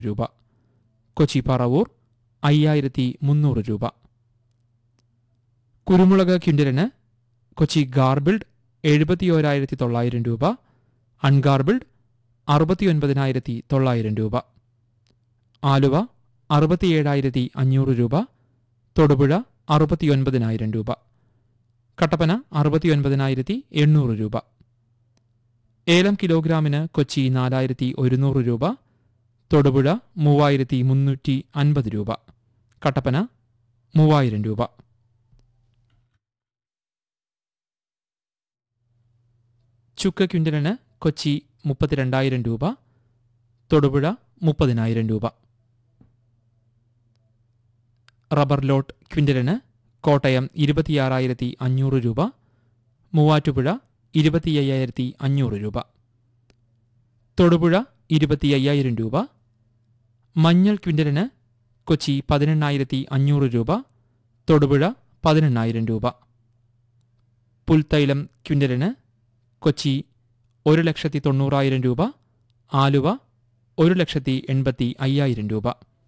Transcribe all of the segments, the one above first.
രൂപ കൊച്ചി പറവൂർ അയ്യായിരത്തി മുന്നൂറ് രൂപ കുരുമുളക് ക്വിൻ്റലിന് കൊച്ചി ഗാർബിൾഡ് എഴുപത്തിയോരായിരത്തി തൊള്ളായിരം രൂപ അൺഗാർബിൾഡ് അറുപത്തിയൊൻപതിനായിരത്തി തൊള്ളായിരം രൂപ ആലുവ അറുപത്തിയേഴായിരത്തി അഞ്ഞൂറ് രൂപ തൊടുപുഴ അറുപത്തിയൊൻപതിനായിരം രൂപ കട്ടപ്പന അറുപത്തിയൊൻപതിനായിരത്തി എണ്ണൂറ് രൂപ ഏലം കിലോഗ്രാമിന് കൊച്ചി നാലായിരത്തി ഒരുന്നൂറ് രൂപ തൊടുപുഴ മൂവായിരത്തി മുന്നൂറ്റി അൻപത് രൂപ കട്ടപ്പന മൂവായിരം രൂപ ചുക്ക് ക്വിൻ്റലിന് കൊച്ചി മുപ്പത്തിരണ്ടായിരം രൂപ തൊടുപുഴ മുപ്പതിനായിരം രൂപ റബ്ബർ ലോട്ട് ക്വിൻ്റലിന് കോട്ടയം ഇരുപത്തിയാറായിരത്തി അഞ്ഞൂറ് രൂപ മൂവാറ്റുപുഴ ഇരുപത്തി അയ്യായിരത്തി അഞ്ഞൂറ് രൂപ തൊടുപുഴ ഇരുപത്തി അയ്യായിരം രൂപ മഞ്ഞൾ ക്വിൻ്റലിന് കൊച്ചി പതിനെണ്ണായിരത്തി അഞ്ഞൂറ് രൂപ തൊടുപുഴ പതിനെണ്ണായിരം രൂപ പുൽത്തൈലം ക്വിൻ്റലിന് കൊച്ചി ഒരു ലക്ഷത്തി തൊണ്ണൂറായിരം രൂപ ആലുവ ഒരു ലക്ഷത്തി എൺപത്തി അയ്യായിരം രൂപ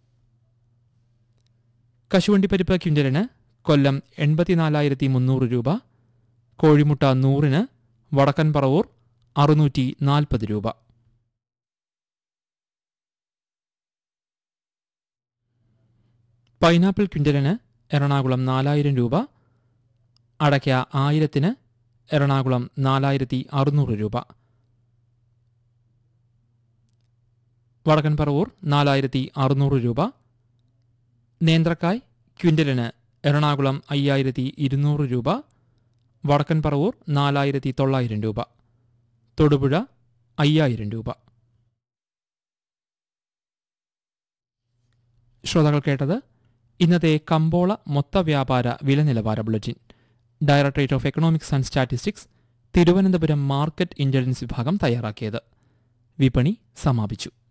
കശുവണ്ടിപ്പരിപ്പ് ക്വിൻ്റലിന് കൊല്ലം എൺപത്തിനാലായിരത്തി മുന്നൂറ് രൂപ കോഴിമുട്ട നൂറിന് വടക്കൻ പറവൂർ അറുന്നൂറ്റി നാൽപ്പത് രൂപ പൈനാപ്പിൾ ക്വിൻ്റലിന് എറണാകുളം നാലായിരം രൂപ അടയ്ക്ക ആയിരത്തിന് എറണാകുളം നാലായിരത്തി അറുന്നൂറ് രൂപ വടക്കൻ പറവൂർ നാലായിരത്തി അറുന്നൂറ് രൂപ നേന്ത്രക്കായ് ക്വിൻ്റലിന് എറണാകുളം അയ്യായിരത്തി ഇരുന്നൂറ് രൂപ വടക്കൻ പറവൂർ നാലായിരത്തി തൊള്ളായിരം രൂപ തൊടുപുഴ അയ്യായിരം രൂപ ശ്രോതാക്കൾ കേട്ടത് ഇന്നത്തെ കമ്പോള മൊത്ത വ്യാപാര വില നിലവാര bulletin directorate of economics and statistics Thiruvananthapuram market intelligence വിഭാഗം തയ്യാറാക്കിയത് വിപണി സമാപിച്ചു